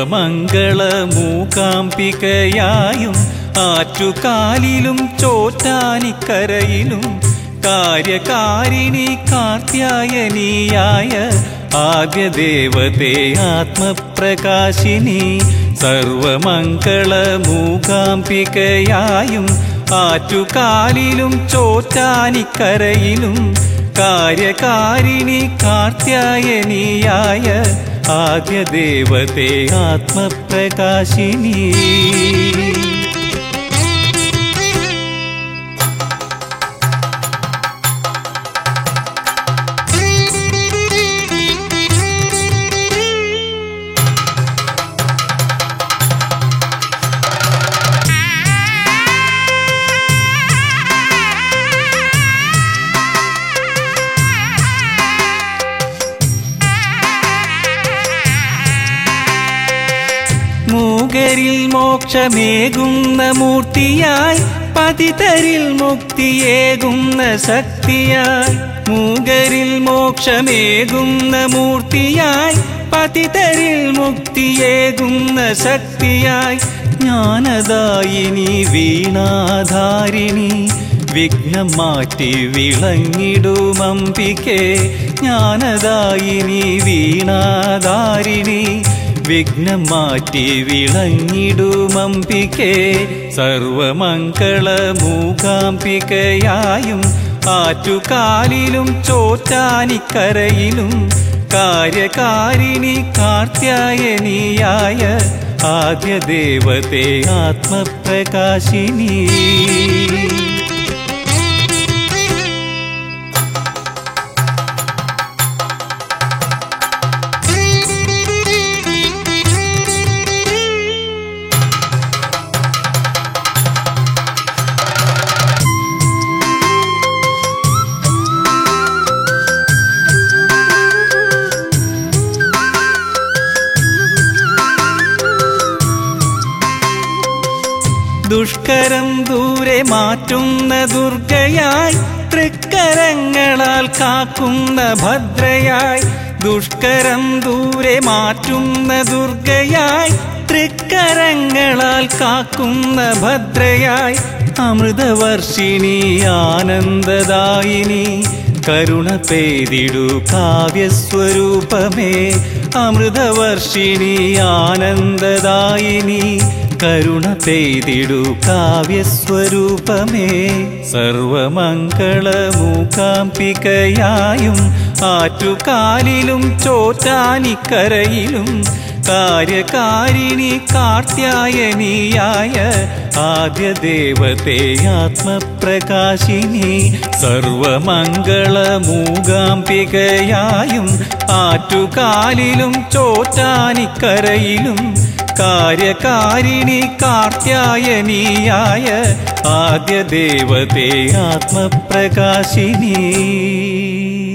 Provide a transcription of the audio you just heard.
സർവമംഗള മൂകാംബികയായും ആറ്റുകാലിലും ചോറ്റാനിക്കരയിലും കാര്യകാരിണി കാർത്യായനീയായ ആദ്യദേവതേ ആത്മപ്രകാശിനി സർവമംഗള മൂകാംബികയായും ആറ്റുകാലിലും ചോറ്റാനിക്കരയിലും കാര്യകാരിണി കാർത്യായനീയായ ആദ്യദേവതേ ആത്മപ്രകാശിനി മൂകരിൽ മോക്ഷമേകുന്ന മൂർത്തിയായി പതിതരിൽ മുക്തിയേകുന്ന ശക്തിയായി മൂകരിൽ മോക്ഷമേകുന്ന മൂർത്തിയായി പതിതരിൽ മുക്തിയേകുന്ന ശക്തിയായി ജ്ഞാനദായിനി വീണാധാരിണി വിഘ്നം മാറ്റി വിളങ്ങിടുമമ്പികെ ജ്ഞാനദായിനി വീണാധാരിണി വിഘ്നം മാറ്റി വിളങ്ങിടുമമ്പികെ സർവമംഗള മൂകാംബികയായും ആറ്റുകാലിലും ചോറ്റാനിക്കരയിലും കാര്യകാരിണി കാർത്യായനിയായ ആദ്യദേവതേ ആത്മപ്രകാശിനി ദുഷ്കരം ദൂരെ മാറ്റുന്ന ദുർഗയായി തൃക്കരങ്ങളാൽ കാക്കുന്ന ഭദ്രയായി ദുഷ്കരം ദൂരെ മാറ്റുന്ന ദുർഗയായി തൃക്കരങ്ങളാൽ കാക്കുന്ന ഭദ്രയായി അമൃതവർഷിണി ആനന്ദദായിനി കരുണ പെയ്തിടു കാവ്യസ്വരൂപമേ അമൃതവർഷിണി ആനന്ദദായിനി കരുണ പെയ്തിടു കാവ്യസ്വരൂപമേ സർവമംഗള മൂകാംബികയായും ആറ്റുകാലിലും ചോറ്റാനിക്കരയിലും കാര്യകാരിണി കാർത്യായനിയായ ആദ്യദേവതേ ആത്മപ്രകാശിനി സർവമംഗള മൂകാംബികയായും ആറ്റുകാലിലും ചോറ്റാനിക്കരയിലും കാര്യകാരിണി കാർത്യായനീയായ ആദ്യദേവതേ ആത്മപ്രകാശിനി